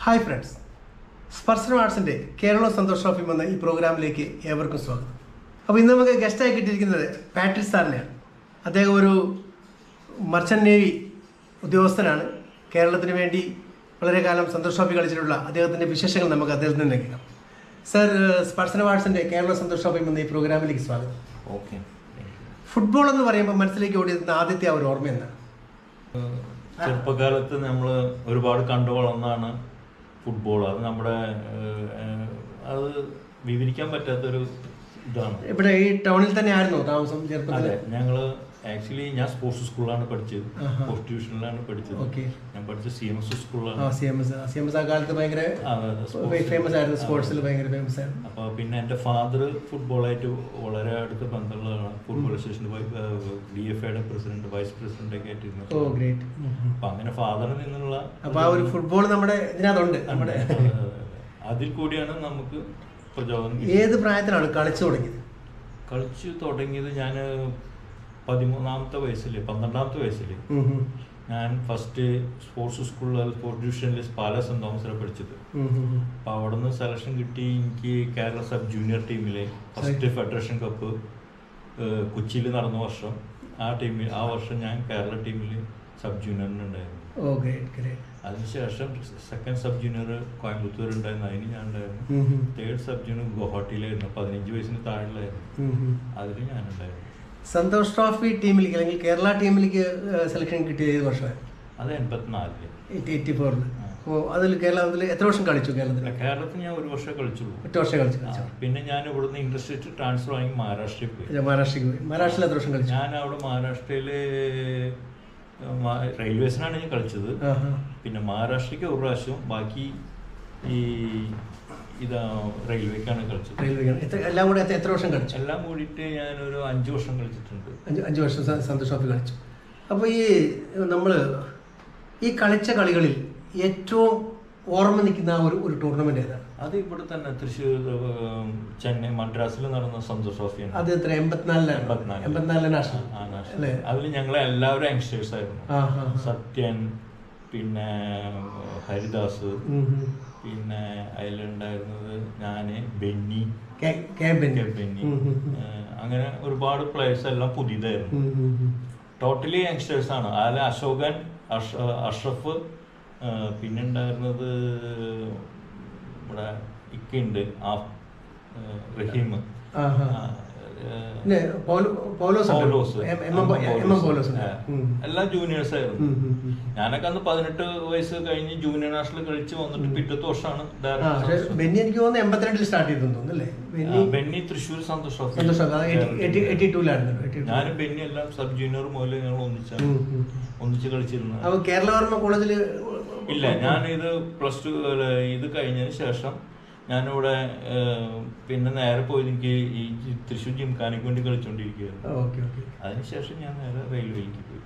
Hi friends സ്പർശനം ആർട്സിൻ്റെ Kerala Santosh trophy എന്ന ഈ പ്രോഗ്രാമിലേക്ക് ഏവർക്കും സ്വാഗതം അപ്പോൾ ഇന്ന് നമുക്ക് ഗസ്റ്റായി കിട്ടിയിരിക്കുന്നത് പാട്രിക് സാറിനെയാണ് അദ്ദേഹം ഒരു മർച്ചൻ്റ് നേവി ഉദ്യോഗസ്ഥനാണ് കേരളത്തിന് വേണ്ടി വളരെ കാലം സന്തോഷ് ട്രോഫി കളിച്ചിട്ടുള്ള അദ്ദേഹത്തിൻ്റെ വിശേഷങ്ങൾ നമുക്ക് അദ്ദേഹത്തിൽ നിന്ന് കേൾക്കാം സർ സ്പർശനം ആർട്സിൻ്റെ കേരള സന്തോഷ് ട്രോഫി എന്ന ഈ പ്രോഗ്രാമിലേക്ക് സ്വാഗതം ഓക്കെ ഫുട്ബോൾ എന്ന് പറയുമ്പോൾ മനസ്സിലേക്ക് ഓടിയെത്തുന്ന ആദ്യത്തെ ആ ഒരു ഓർമ്മ എന്താണ് ചെറുപ്പകാലത്ത് നമ്മൾ ഒരുപാട് കണ്ടു വളർന്നാണ് ഫുട്ബോൾ അത് നമ്മുടെ ഏഹ്, ഏഹ്, അത് വിവരിക്കാൻ പറ്റാത്തൊരു ഇതാണ് ഇവിടെ ഈ ടൗണിൽ തന്നെ ആയിരുന്നോ താമസം ചെറുപ്പത്തിൽ അതെ ഞങ്ങള് ആക്ച്വലി ഞാൻ സ്പോർട്സ് സ്കൂളിലാണ് പഠിച്ചത് ആഹാ. പോസ്റ്റ് ട്യൂഷനിലാണ് പഠിച്ചത് ഓക്കെ ഞാൻ പഠിച്ചത് സി എം എസ് ആ സ്കൂളിലാണ് C M S C M S ആ കാലത്ത് ഭയങ്കര ഫേമസ് ആയിരുന്നു സ്പോർട്സിൽ ഭയങ്കര ഫേമസ് ആയിരുന്നു അപ്പൊ പിന്നെ എൻ്റെ ഫാദർ ഫുട്ബോളായിട്ട് വളരെ അടുത്ത ബന്ധമുള്ളതാണ് ഫുട്ബോൾ അസോസിയേഷൻ ഡി എഫ് ഐയുടെ പ്രസിഡന്റ് വൈസ് പ്രസിഡന്റ് ഒക്കെ ആയിട്ടിരുന്നു ഓ ഗ്രേറ്റ് അപ്പൊ അങ്ങനെ ഫാദറിൽ നിന്നുള്ള അപ്പൊ ആ ഒരു ഫുട്ബോൾ നമ്മുടെ ഇതിനകത്തുണ്ട് നമ്മുടെ അതിൽ കൂടിയാണ് നമുക്ക് പ്രചോദനം ഏത് പ്രായത്തിലാണ് കളിച്ചു തുടങ്ങിയത് കളിച്ചു തുടങ്ങിയത് ഞാൻ പതിമൂന്നാമത്തെ വയസ്സിൽ പന്ത്രണ്ടാമത്തെ വയസ്സിൽ ഉം ഉം. ഞാൻ ഫസ്റ്റ് സ്പോർട്സ് സ്കൂളിൽ സ്പോർട്സ് ഡിവിഷനിൽ പാല സെന്റ് തോമസിലാണ് പഠിച്ചത് ഉം ഉം ഉം. അപ്പോൾ അവിടെ നിന്ന് സെലക്ഷൻ കിട്ടി എനിക്ക് കേരള സബ് ജൂനിയർ ടീമിലെ ഫസ്റ്റ് ഫെഡറേഷൻ കപ്പ് കൊച്ചിയിൽ നടന്ന വർഷം ആ ടീമിൽ ആ വർഷം ഞാൻ കേരള ടീമിൽ സബ് ജൂനിയറിനുണ്ടായിരുന്നു ഓ ഗ്രേറ്റ് ഗ്രേറ്റ് അതിനുശേഷം സെക്കൻഡ് സബ് ജൂനിയർ കോയമ്പത്തൂർ ഉണ്ടായിരുന്നു അതിന് ഞാൻ ഉണ്ടായിരുന്നു ഉം ഉം. തേർഡ് സബ് ജൂനിയർ ഗുവാഹട്ടിയിലായിരുന്നു പതിനഞ്ച് വയസ്സിന് താഴെയായിരുന്നു ഉം ഉം. അതിൽ ഞാനുണ്ടായിരുന്നു സന്തോഷ് ട്രോഫി ടീമിലേക്ക് അല്ലെങ്കിൽ കേരള ടീമിലേക്ക് സെലക്ഷൻ കിട്ടിയത് ഏത് വർഷമായിരുന്നു അത് എൺപത്തിനാലില് എയ്റ്റി എയ്റ്റി ഫോറിൽ ആ. ഓ അതിൽ കേരളത്തിൽ എത്ര വർഷം കളിച്ചു കേരളത്തിൽ കേരളത്തിൽ ഞാൻ ഒരു വർഷം കളിച്ചുള്ളൂ ഒറ്റ വർഷം കളിച്ചു ആ, കളിച്ചു പിന്നെ ഞാൻ ഇവിടുന്ന് ഇൻഡസ്ട്രി ട്രാൻസ്ഫർ വാങ്ങി മഹാരാഷ്ട്രയിൽ പോയി മഹാരാഷ്ട്രയ്ക്ക് പോയി മഹാരാഷ്ട്രയിൽ എത്ര വർഷം കളിച്ചു ഞാൻ അവിടെ മഹാരാഷ്ട്രയിൽ റെയിൽവേസിനാണ് ഞാൻ കളിച്ചത് ആഹാ. പിന്നെ മഹാരാഷ്ട്രയ്ക്ക് ഒരു പ്രാവശ്യം ബാക്കി ഈ ഇതാ റെയിൽവേക്കാണ് കളിച്ചത് റെയിൽവേക്കാണ് എത്ര എല്ലാം കൂടെ എത്ര- എത്ര വർഷം കളിച്ചു എല്ലാം കൂടിയിട്ട് ഞാനൊരു അഞ്ച് വർഷം കളിച്ചിട്ടുണ്ട് അഞ്ച് അഞ്ച് വർഷം സ- സന്തോഷ് ട്രോഫി കളിച്ചു അപ്പോൾ ഈ നമ്മൾ ഈ കളിച്ച കളികളിൽ ഏറ്റവും ഓർമ്മ നിൽക്കുന്ന ആ ഒരു ഒരു ടൂർണമെന്റ് ഏതാണ് അത് ഇവിടെ തന്നെ തൃശ്ശൂർ ഉം, ചെന്നൈ മദ്രാസിൽ നടന്ന സന്തോഷ് ട്രോഫിയാണ് അത് എത്ര എൺപത്തിനാലിലാണ് എൺപത്തിനാല്. എൺപത്തിനാലിലെ നാഷണൽ ആ, national. അല്ലേ അതിൽ ഞങ്ങളെ എല്ലാവരും യങ്സ്റ്റേഴ്സ് ആയിരുന്നു ആ ഹാ സത്യൻ പിന്നെ ഹരിദാസ് ഉം, ഉം. പിന്നെ അതിലുണ്ടായിരുന്നത് ഞാന് Benny K- K Benny. K Benny ഉം, ഉം, ഉം. ഏഹ് അങ്ങനെ ഒരുപാട് പ്ലേയേഴ്സ് എല്ലാം പുതിയതായിരുന്നു ഉം, ഉം, ഉം. ടോട്ടലി യങ്സ്റ്റേഴ്സ് ആണ് അതിൽ അശോകൻ അഷ- അഷ്റഫ് ഏഹ് പിന്നെ ഉണ്ടായിരുന്നത് ഇവിടെ ഇക്കുണ്ട് ആ ഏഹ് റഹീം ആ, ഹാ. ആ, ഏഹ് പിന്നെ പൗലോ- പൗലോസ് ഉണ്ട്. പൗലോസ്. എം- എം എം പൗ- എം എം പൗലോസ് ഉണ്ട്. ആ. ഉം. എല്ലാം ജൂനിയേഴ്സ് ആയിരുന്നു ഉം, ഉം, ഉം. ഞാനൊക്കെ അന്ന് പതിനെട്ട് വയസ്സ് കഴിഞ്ഞ് ജൂനിയർ നാഷണൽ കളിച്ച് വന്നിട്ട് പിറ്റത്തെ വർഷമാണ് ആ ഡയറക്ടർ പക്ഷേ സന്തോഷ്. ബെന്നി എനിക്ക് തോന്നുന്നു എൺപത്തിരണ്ടിൽ സ്റ്റാർട്ട് ചെയ്തെന്ന് തോന്നുന്നു അല്ലേ ആ, ബെന്നി ബെന്നി തൃശ്ശൂർ സന്തോഷ് ട്രോഫി. സന്തോഷം എയ്റ്റി ടൂലായിരുന്നു എയ്റ്റി ടു ഞാനും ബെന്നി എല്ലാം സബ് ജൂനിയർ മുതൽ ഞങ്ങൾ ഒന്നിച്ച ഉം, ഉം. ഒന്നിച്ച് കളിച്ചിരുന്നു അപ്പൊ കേരളവർമ്മ കോളേജിൽ ഇല്ല ഞാൻ ഇത് പ്ലസ് ടു ഇത് കഴിഞ്ഞതിന് ശേഷം ഞാനിവിടെ ഏഹ്, പിന്നെ നേരെ പോയി എനിക്ക് ഈ ജി- തൃശ്ശൂർ ജിംഖാനയ്ക്ക് വേണ്ടി കളിച്ചുകൊണ്ടിരിക്കുകയായിരുന്നു ഓക്കെ ഓക്കെ അതിനുശേഷം ഞാൻ നേരെ റെയിൽവേയിലേക്ക് പോയി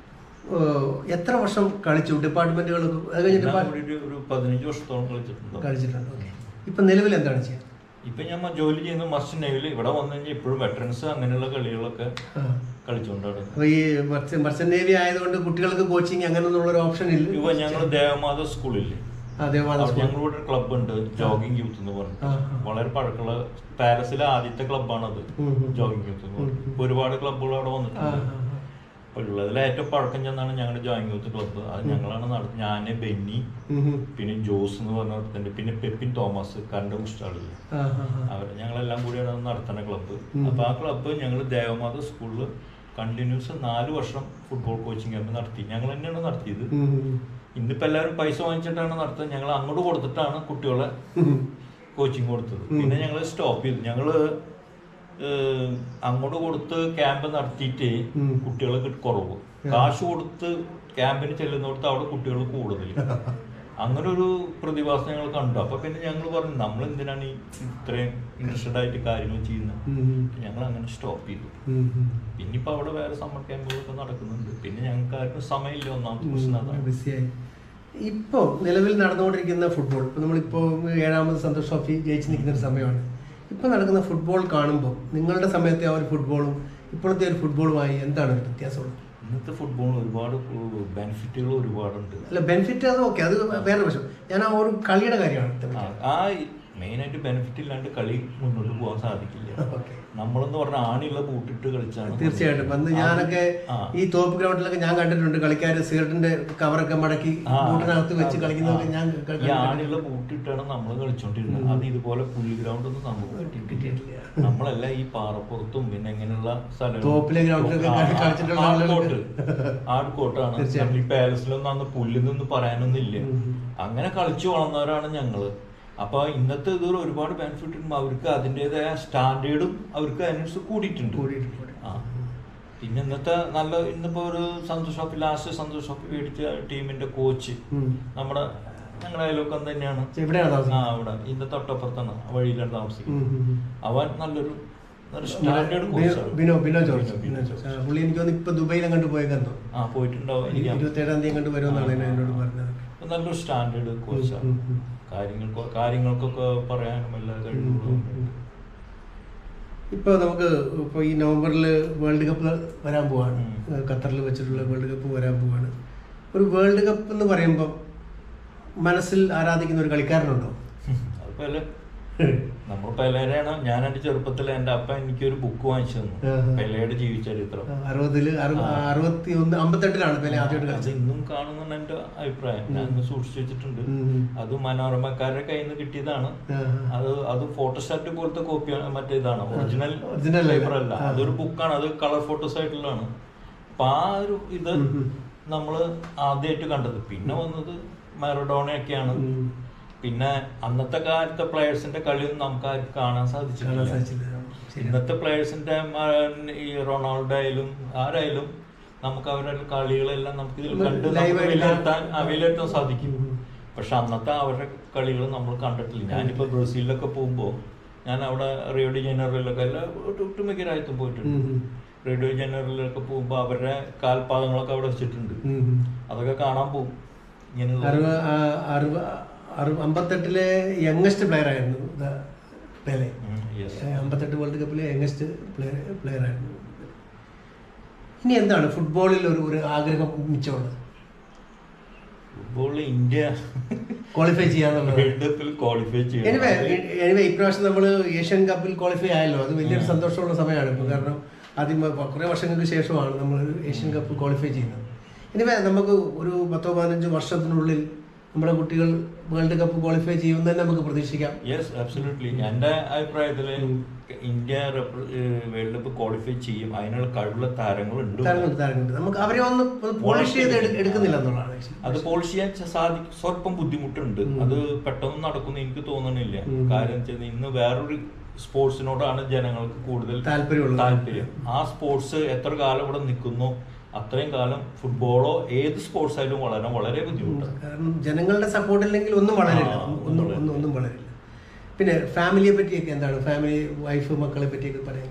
എത്ര വർഷം കളിച്ചു ഡിപ്പാർട്ട്മെന്റുകൾ അത് കഴിഞ്ഞ് ഞാൻ ഡിപ്പാർട്ട് കൂടിയിട്ട് ഒരു പതിനഞ്ച് വർഷത്തോളം കളിച്ചിട്ടുണ്ട് കളിച്ചിട്ടുണ്ട് ഓക്കെ ഇപ്പൊ നിലവിൽ എന്താണ് ചെയ്യുന്നത് ഇപ്പൊ ഞാൻ ജോലി ചെയ്യുന്ന മസ്റ്റ് നേവിൽ ഇവിടെ വന്നു കഴിഞ്ഞാൽ ഇപ്പോഴും വെറ്ററൻസ് അങ്ങനെയുള്ള കളികളൊക്കെ ആ. കളിച്ചുകൊണ്ടാണ് അപ്പൊ ഈ മർച്ചൻ നേവി ആയതുകൊണ്ട് കുട്ടികൾക്ക് കോച്ചിങ് അങ്ങനെ ഒന്നുള്ള ഒരു ഓപ്ഷൻ ഇല്ല ഇപ്പൊ ഞങ്ങൾ ദേവമാത സ്കൂളില്ലേ അതേപോലെ അവിടെ ഞങ്ങളിവിടെ ഒരു ക്ലബ് ഉണ്ട് ജോഗിങ് യൂത്ത് എന്ന് പറഞ്ഞിട്ട് ആ, ആ. വളരെ പഴക്കമുള്ള പാരീസിലെ ആദ്യത്തെ ക്ലബ്ബാണത് ഉം, ഉം. ജോഗിങ് യൂത്ത് എന്ന് പറഞ്ഞിട്ട് ഉം, ഉം. ഇപ്പൊ ഒരുപാട് ക്ലബ്ബുകൾ അവിടെ ആ, വന്നിട്ടുണ്ട് ആ, ആ. അപ്പൊ ഉള്ളതിൽ ഏറ്റവും പഴക്കം ചെന്നാണ് ഞങ്ങളുടെ ജോയിങ് യൂത്ത് ക്ലബ്ബ് അത് ഞങ്ങളാണ് നടത്തുന്നത് ഞാന് ബെന്നി ഉം, ഉം. പിന്നെ ജോസ് എന്ന് പറഞ്ഞ ഒരുത്തണ്ട് പിന്നെ പെപ്പിൻ തോമസ് കണ്ട കുഷ്ടാളില്ലേ ആ, ആ, ആ. അവർ ഞങ്ങളെല്ലാം കൂടിയാണ് അത് നടത്തുന്ന ക്ലബ്ബ് ഉം. അപ്പൊ ആ ക്ലബ്ബ് ഞങ്ങൾ ദേവമാത സ്കൂളിൽ കണ്ടിന്യൂസ് നാല് വർഷം ഫുട്ബോൾ കോച്ചിങ് ക്യാമ്പ് നടത്തി ഞങ്ങൾ തന്നെയാണ് നടത്തിയത് ഉം, ഉം. ഇന്നിപ്പോ എല്ലാവരും പൈസ വാങ്ങിച്ചിട്ടാണ് നടത്തുന്നത് ഞങ്ങൾ അങ്ങോട്ട് കൊടുത്തിട്ടാണ് കുട്ടികളെ ഉം. കോച്ചിങ് കൊടുത്തത് ഉം. പിന്നെ ഞങ്ങൾ സ്റ്റോപ്പ് ചെയ്തു ഞങ്ങള് ഏഹ്, അങ്ങോട്ട് കൊടുത്ത് ക്യാമ്പ് നടത്തിയിട്ട് ഉം. കുട്ടികളെ കിട്ടി കുറവ് കാശ് കൊടുത്ത് ക്യാമ്പിന് ചെല്ലുന്നിടത്ത് അവിടെ കുട്ടികൾ കൂടുതൽ അങ്ങനെ ഒരു പ്രതിഭാസം ഞങ്ങൾ കണ്ടു അപ്പൊ പിന്നെ ഞങ്ങൾ പറഞ്ഞു നമ്മൾ എന്തിനാണ് ഈ ഇത്രയും ഇൻട്രസ്റ്റഡ് ആയിട്ട് കാര്യങ്ങൾ ചെയ്യുന്നത് ഉം, ഉം. ഞങ്ങൾ അങ്ങനെ സ്റ്റോപ്പ് ചെയ്തു ഉം, ഉം. പിന്നെ ഇപ്പൊ അവിടെ വേറെ സമ്മർ ക്യാമ്പുകളൊക്കെ നടക്കുന്നുണ്ട് പിന്നെ ഞങ്ങൾക്ക് ആർക്കും സമയമില്ല ഒന്നാമത്തെ പ്രശ്നം അതാണ് ബിസിയായി ഇപ്പോൾ നിലവിൽ നടന്നുകൊണ്ടിരിക്കുന്ന ഫുട്ബോൾ ഇപ്പോൾ നമ്മളിപ്പോൾ ഏഴാമത് സന്തോഷ് ട്രോഫി ജയിച്ച് നിൽക്കുന്ന ഒരു സമയമാണ് ഇപ്പോൾ നടക്കുന്ന ഫുട്ബോൾ കാണുമ്പോൾ നിങ്ങളുടെ സമയത്തെ ആ ഒരു ഫുട്ബോളും ഇപ്പോഴത്തെ ഒരു ഫുട്ബോളുമായി എന്താണ് ഒരു വ്യത്യാസമുള്ളത് ഇന്നത്തെ ഫുട്ബോളിന് ഒരുപാട് ബെനിഫിറ്റുകൾ ഒരുപാടുണ്ട് അല്ല ബെനിഫിറ്റ് അത് ഓക്കെ അത് വേറെ പ്രശ്നം ഞാൻ ആ ഒരു കളിയുടെ കാര്യമാണ് ആ- ആ മെയിനായിട്ട് ബെനിഫിറ്റ് ഇല്ലാണ്ട് കളി മുന്നോട്ട് പോകാൻ സാധിക്കില്ല ഓക്കെ നമ്മളെന്ന് പറഞ്ഞ ആണിയുള്ള ബൂട്ടിട്ട് കളിച്ചാണ് തീർച്ചയായിട്ടും വന്ന് ഞാനൊക്കെ ആ. ഈ തോപ്പ് ഗ്രൗണ്ടിലൊക്കെ ഞാൻ കണ്ടിട്ടുണ്ട് കളിക്കാർ സിഗരറ്റിന്റെ കവറൊക്കെ മടക്കി ആ. ബൂട്ടിനകത്ത് വെച്ച് ആ. കളിക്കുന്നതൊക്കെ ഞാൻ ഈ കണ്ടിട്ടുണ്ട്. ആണിയുള്ള ബൂട്ടിട്ടാണ് നമ്മൾ കളിച്ചോണ്ടിരുന്നത് അത് ഇതുപോലെ പുല്ല് ഗ്രൗണ്ട് ഒന്നും നമുക്ക് കിട്ടിയിട്ടില്ല കിട്ടിയിട്ടില്ല. നമ്മളെല്ലാം ഈ പാറപ്പുറത്തും പിന്നെ ഇങ്ങനെയുള്ള സ്ഥലം തോപ്പിലെ ഗ്രൗണ്ടിലൊക്കെ കളി- കളിച്ചിട്ടുള്ള ആളുകൾക്ക്. ആർട്ട് കോട്ടാണ് തീർച്ചയായും. നമ്മൾ ഈ പാലസിലൊന്നും അന്ന് പുല്ലെന്നൊന്നും പറയാനൊന്നും ഇല്ല ഉം. അങ്ങനെ കളിച്ചു വളർന്നവരാണ് ഞങ്ങള് അപ്പൊ ഇന്നത്തെ ഇതിൽ ഒരുപാട് ബെനിഫിറ്റ് ഉണ്ട് അവർക്ക് അതിൻ്റെതായ സ്റ്റാൻഡേർഡും അവർക്ക് അതിനനുസരിച്ച് കൂടിയിട്ടുണ്ട് കൂടിയിട്ടുണ്ട്, കൂടി. ആ പിന്നെ ഇന്നത്തെ നല്ല ഇന്നിപ്പോ ഒരു Santosh trophy last Santosh trophy മേടിച്ച ടീമിന്റെ കോച്ച് ഉം. നമ്മുടെ ഞങ്ങളുടെ അയൽവക്കം തന്നെയാണ് എവിടെയാണ് ആ താമസിക്കുന്നത് അവിടെ ഇതിന്റെ തൊട്ടപ്പുറത്താണ് ആ വഴിയിലാണ് താമസിക്കുന്നത് ഉം, ഉം, ഉം. അവൻ നല്ലൊരു നല്ല സ്റ്റാൻഡേർഡ് ബിനോ- കോച്ചാണ് Bino Bino George Bino Bino George. George. ആ, പുള്ളി എനിക്ക് തോന്നുന്നു ഇപ്പൊ ദുബൈയിൽ അങ്ങോട്ട് പോയേക്കെന്തോ ആ പോയിട്ടുണ്ടാവും എനിക്ക് ഇരുപത്തേഴാം തീയതി അങ്ങോട്ട് വരുമെന്നാണ് എന്നെ എന്നോട് പറഞ്ഞത് അപ്പൊ നല്ലൊരു സ്റ്റാൻഡേർഡ് കോച്ചാണ് ഉം, ഉം. കാര്യങ്ങൾക്ക് കാര്യങ്ങൾക്കൊക്കെ പറയാനും എല്ലാ കഴിവുകളും ഇപ്പൊ നമുക്ക് ഇപ്പൊ ഈ നവംബറിൽ വേൾഡ് കപ്പ് വരാൻ പോവാണ് ഉം. ഖത്തറിൽ വെച്ചിട്ടുള്ള വേൾഡ് കപ്പ് വരാൻ പോവാണ് ഒരു വേൾഡ് കപ്പ് എന്ന് പറയുമ്പോൾ മനസ്സിൽ ആരാധിക്കുന്ന ഒരു കളിക്കാരനുണ്ടോ അത് പല നമ്മൾ പെലേരെയാണ് ഞാൻ എന്റെ ചെറുപ്പത്തിൽ എന്റെ അപ്പ എനിക്കൊരു ബുക്ക് വാങ്ങിച്ചു തന്നു ആഹാ. പെലയുടെ ജീവിതചരിത്രം അറുപതില് അറു- ആ. അറുപത്തി ഒന്ന് അമ്പത്തെട്ടിലാണ് പെലെ ആദ്യമായിട്ട് അത് കളിച്ചത് ഇന്നും കാണുന്നാണ് എന്റെ അഭിപ്രായം ഞാൻ ഇന്ന് സൂക്ഷിച്ചു വെച്ചിട്ടുണ്ട് ഉം. അത് മനോരമക്കാരുടെ കയ്യിൽ നിന്ന് കിട്ടിയതാണ് ആഹാ. അത് അത് ഫോട്ടോസ്റ്റാറ്റ് പോലത്തെ കോപ്പിയാണ് മറ്റേ ഇതാണ് ഒറിജിനൽ Original അല്ല. പേപ്പർ അല്ല ആ. അതൊരു ബുക്കാണ് അത് കളർ ഫോട്ടോസ് ആയിട്ടുള്ളതാണ് അപ്പൊ ആ ഒരു ഇത് ഉം, ഉം. നമ്മള് ആദ്യമായിട്ട് കണ്ടത് പിന്നെ വന്നത് മാരഡോണയൊക്കെയാണ് ഉം. പിന്നെ അന്നത്തെ കാലത്തെ പ്ലേയേഴ്സിന്റെ കളിയൊന്നും നമുക്ക് ആർക്കും കാണാൻ കാണാൻ സാധിച്ചിട്ടില്ല സാധിച്ചില്ല. ശരി. ഇന്നത്തെ പ്ലേയേഴ്സിന്റെ ഈ റൊണാൾഡോ ആയാലും ആരായാലും നമുക്ക് അവരുടെ കളികളെല്ലാം നമുക്ക് ഇതിൽ നമ്മൾ കണ്ട് live നമുക്ക് ആയിട്ട് വിലയിരുത്താൻ കാണാൻ- ആ, വിലയിരുത്താൻ സാധിക്കും ഉം. പക്ഷെ അന്നത്തെ അവരുടെ കളികൾ നമ്മൾ കണ്ടിട്ടില്ല ഞാനിപ്പോ ബ്രസീലിലൊക്കെ പോകുമ്പോൾ ഞാൻ അവിടെ റിയോ ഡി ജനറലിലൊക്കെ എല്ലാ ഒട്ടു- ഒട്ടുമിക്ക രാജ്യത്തും പോയിട്ടുണ്ട് ഉം, ഉം. റിയോ ഡി ജനറലിലൊക്കെ പോകുമ്പോൾ അവരുടെ കാൽപാദങ്ങളൊക്കെ അവിടെ വെച്ചിട്ടുണ്ട് ഉം, ഉം. അതൊക്കെ കാണാൻ പോകും ഇങ്ങനെയുള്ള അറുപ ആ, അറുപ അറു- അമ്പത്തെട്ടിലെ യങ്ങസ്റ്റ് പ്ലെയർ ആയിരുന്നു ദാ പെലെ ഉം, yes. ഏ, അമ്പത്തെട്ട് വേൾഡ് കപ്പിലെ യങ്ങസ്റ്റ് പ്ലെയർ പ്ലെയർ ആയിരുന്നു ഇനി എന്താണ് ഫുട്ബോളിൽ ഒരു ഒരു ആഗ്രഹം മിച്ചമുള്ളത് ഫുട്ബോളിൽ ഇന്ത്യ ക്വാളിഫൈ ചെയ്യാന്നുള്ളത് വേൾഡ് കപ്പിൽ ക്വാളിഫൈ എനിവേ ചെയ്യണം എനിവേ ഇപ്രാവശ്യം നമ്മൾ ഏഷ്യൻ കപ്പിൽ ക്വാളിഫൈ ആയല്ലോ അത് വലിയൊരു സന്തോഷമുള്ള സമയമാണ് ഇപ്പോൾ കാരണം ആദ്യം കുറേ വർഷങ്ങൾക്ക് ശേഷമാണ് നമ്മൾ ഏഷ്യൻ കപ്പ് ക്വാളിഫൈ ചെയ്യുന്നത് എനിവേ നമുക്ക് ഒരു പത്തോ പതിനഞ്ചോ വർഷത്തിനുള്ളിൽ നമ്മുടെ കുട്ടികൾ വേൾഡ് കപ്പ് ക്വാളിഫൈ ചെയ്യുമെന്ന് തന്നെ നമുക്ക് പ്രതീക്ഷിക്കാം യെസ് അബ്സല്യൂട്ട്ലി എന്റെ അഭിപ്രായത്തില് ഇന്ത്യ വേൾഡ് കപ്പ് ക്വാളിഫൈ ചെയ്യും അതിനുള്ള കഴിവുള്ള താരങ്ങളുണ്ട് താരങ്ങളുണ്ട് താരങ്ങളുണ്ട് നമുക്ക് അവരെ ഒന്ന് പോളിഷ് ചെയ്ത് എടു- എടുക്കുന്നില്ല എന്നുള്ളതാണ് actually. അത് പോളിഷ് ചെയ്യാൻ ച- സാധിക്കും സ്വല്പം ബുദ്ധിമുട്ടുണ്ട് ഉം. അത് പെട്ടെന്ന് നടക്കുന്ന എനിക്ക് തോന്നണില്ല ഉം. കാര്യം വെച്ചാൽ ഇന്ന് വേറൊരു സ്പോർട്സിനോടാണ് ജനങ്ങൾക്ക് കൂടുതൽ താല്പര്യമുള്ളത്. താല്പര്യം ആ സ്പോർട്സ് എത്ര കാലം ഇവിടെ നിൽക്കുന്നു അത്രയും കാലം ഫുട്ബോളോ ഏത് സ്പോർട്സ് ആയാലും വളരാൻ വളരെ ബുദ്ധിമുട്ടാണ് കാരണം ജനങ്ങളുടെ സപ്പോർട്ട് ഇല്ലെങ്കിൽ ഒന്നും വളരില്ല ആ, ഒന്നും ഒന്നും വളരില്ല. ഒന്നും ഒന്നും വളരില്ല പിന്നെ ഫാമിലിയെ പറ്റിയൊക്കെ എന്താണ് ഫാമിലി വൈഫ് മക്കളെ പറ്റിയൊക്കെ പറയാം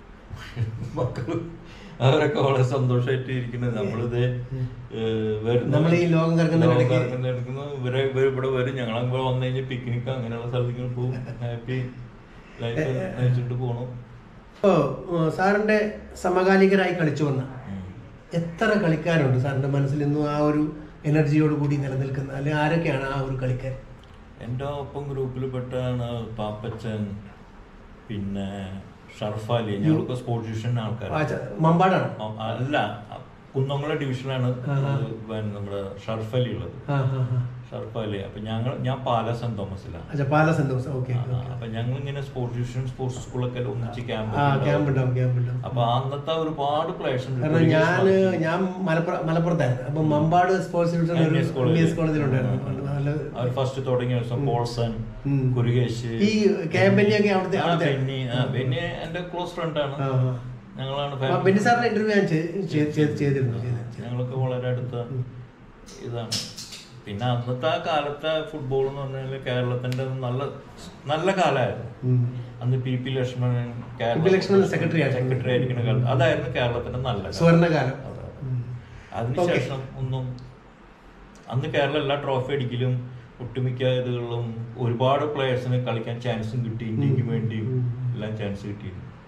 മക്കള് അവരൊക്കെ വളരെ സന്തോഷമായിട്ട് ഇരിക്കുന്നത് നമ്മളിത് ഏഹ്, വരുന്ന നമ്മൾ ഈ ലോകം കറങ്ങുന്ന ലോകം ഇടയ്ക്ക് കറങ്ങുന്ന ഇടയ്ക്ക് ഇവരെ ഇവര് ഇവിടെ വരും ഞങ്ങൾ ഇവിടെ വന്നു കഴിഞ്ഞാൽ പിക്നിക് അങ്ങനെയുള്ള സ്ഥലത്തേക്ക് പോകും ഹാപ്പി ലൈഫ് നയിച്ചിട്ട് പോണു ഇപ്പോൾ സാറിന്റെ സമകാലികരായി കളിച്ചു വന്ന ഉം. എത്ര കളിക്കാരുണ്ട് സാറിന്റെ മനസ്സിൽ ഇന്നും ആ ഒരു എനർജിയോട് കൂടി നിലനിൽക്കുന്ന അല്ലെങ്കിൽ ആരൊക്കെയാണ് ആ ഒരു കളിക്കാർ എൻ്റെ ഒപ്പം ഗ്രൂപ്പിൽ പെട്ടാണ് പാപ്പച്ചൻ പിന്നെ ഷർഫാലി ഞങ്ങളൊക്കെ സ്പോർട്സ് ഡിവിഷൻ ആൾക്കാർ ആ ച- മമ്പാടാണ് അല്ല കുന്നംകുള ഡിവിഷനാണ് ആഹാ. പിന്നെ നമ്മുടെ ഷർഫലി ഉള്ളത് ആ ആ ആ ഷർഫലി അപ്പൊ ഞങ്ങൾ ഞാൻ പാല സെന്റ് തോമസിലാണ് അച്ഛാ പാല സന്തോഷം ഓക്കെ ആ, ആ. അപ്പൊ ഞങ്ങൾ ഇങ്ങനെ സ്പോർട്സ് ഡിവിഷൻ സ്പോർട്സ് സ്കൂളൊക്കെ ഒന്നിച്ച് ക്യാമ്പ് ആ ക്യാമ്പ് ഉണ്ടാവും ക്യാമ്പ് ഉണ്ടാവും അപ്പൊ അന്നത്തെ ഒരുപാട് പ്ലേയേഴ്സ് ഉണ്ട് കാരണം ഞാൻ ഞാൻ മലപ്പുറം മലപ്പുറത്തായിരുന്നു അപ്പൊ മമ്പാട് സ്പോർട്സ് ഡിവിഷൻ ഒരു MBS കോളേജിൽ. എം ബി എസ് കോളേജിലുണ്ടായിരുന്നു നല്ല അവർ ഫസ്റ്റ് തുടങ്ങിയ ദിവസം പോൾസൺ ഉം. കുരുകേശ് ഈ കെ. ബെന്നിയൊക്കെ അവിടുത്തെ- ആ, അവിടുത്തെ- ബെന്നി ആ, ബെന്നി എന്റെ ക്ലോസ് ഫ്രണ്ട് ആണ് ആ, ആ. ഞങ്ങളാണ് ആ, family. ബെന്നി സാറിന്റെ ഇന്റർവ്യൂ ഞാൻ ചെയ്- ചെയ്- ചെയ്ത്- ചെയ്തിരുന്നു ചെയ്തിരുന്നു. ഞങ്ങളൊക്കെ വളരെ അടുത്ത ഇതാണ് പിന്നെ അന്നത്തെ ആ കാലത്തെ ഫുട്ബോൾ എന്ന് പറഞ്ഞാൽ കേരളത്തിന്റെ നല്ല നല്ല കാലമായിരുന്നു ഉം. അന്ന് P P Lakshmanan P. P. Lakshmanan secretary ആയിരുന്നു. സെക്രട്ടറി ആയിരിക്കുന്ന കാലത്ത് അതായിരുന്നു കേരളത്തിന്റെ നല്ല കാലം. സുവർണ്ണകാലം അതെ. ഉം. അതിനുശേഷം ഒന്നും അന്ന് കേരളം എല്ലാ ട്രോഫി അടിക്കലും ഒട്ടുമിക്ക ഇതുകളിലും ഒരുപാട് പ്ലേയേഴ്സിന് കളിക്കാൻ ചാൻസും കിട്ടി ഇന്ത്യക്ക് ഉം. വേണ്ടിയും ഉം. എല്ലാം ചാൻസ് കിട്ടിയിരുന്നു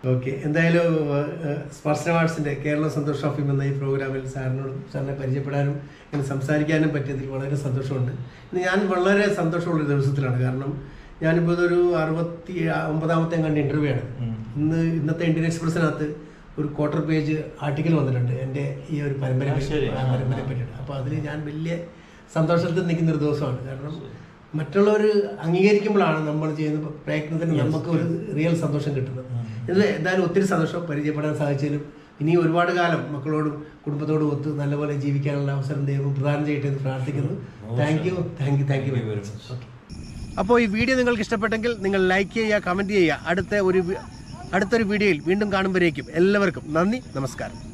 ഓക്കെ എന്തായാലും ഏഹ്, സ്പർശന ആർട്സിന്റെ കേരള സന്തോഷ് ട്രോഫി എന്ന ഈ പ്രോഗ്രാമിൽ സാറിനോട് സാറിനെ പരിചയപ്പെടാനും ഇങ്ങനെ സംസാരിക്കാനും പറ്റിയതിൽ വളരെ സന്തോഷമുണ്ട് ഇന്ന് ഞാൻ വളരെ സന്തോഷമുള്ള ഒരു ദിവസത്തിലാണ് കാരണം ഞാനിപ്പോൾ ഇതൊരു അറുപത്തി ഒമ്പതാമത്തെ കണ്ട ഇന്റർവ്യൂ ആണ് ഉം. ഇന്ന് ഇന്നത്തെ ഇന്ത്യൻ എക്സ്പ്രസിനകത്ത് ഒരു ക്വാർട്ടർ പേജ് ആർട്ടിക്കൽ വന്നിട്ടുണ്ട് എൻ്റെ ഈ ഒരു പരമ്പര ആ, ശരി. ആ, പരമ്പരയെ പറ്റിയിട്ട് അപ്പോൾ അതിൽ ഞാൻ വലിയ സന്തോഷത്തിൽ നിൽക്കുന്ന ഒരു ദിവസമാണ് കാരണം മറ്റുള്ളവർ അംഗീകരിക്കുമ്പോഴാണ് നമ്മൾ ചെയ്യുന്ന പ്രയത്നത്തിന് നമുക്ക് ഒരു റിയൽ സന്തോഷം കിട്ടുന്നത് ഇതിൽ എന്തായാലും ഒത്തിരി സന്തോഷം പരിചയപ്പെടാൻ സാധിച്ചതിലും ഇനി ഒരുപാട് കാലം മക്കളോടും കുടുംബത്തോടും ഒത്ത് നല്ലപോലെ ജീവിക്കാനുള്ള അവസരം ദൈവം പ്രദാനം ചെയ്യട്ടെ എന്ന് പ്രാർത്ഥിക്കുന്നു thank you thank you thank you very much അപ്പോൾ ഈ വീഡിയോ നിങ്ങൾക്ക് ഇഷ്ടപ്പെട്ടെങ്കിൽ നിങ്ങൾ ലൈക്ക് ചെയ്യുക കമൻറ്റ് ചെയ്യുക അടുത്ത ഒരു വി- അടുത്തൊരു വീഡിയോയിൽ വീണ്ടും കാണുമ്പോഴേക്കും എല്ലാവർക്കും നന്ദി നമസ്കാരം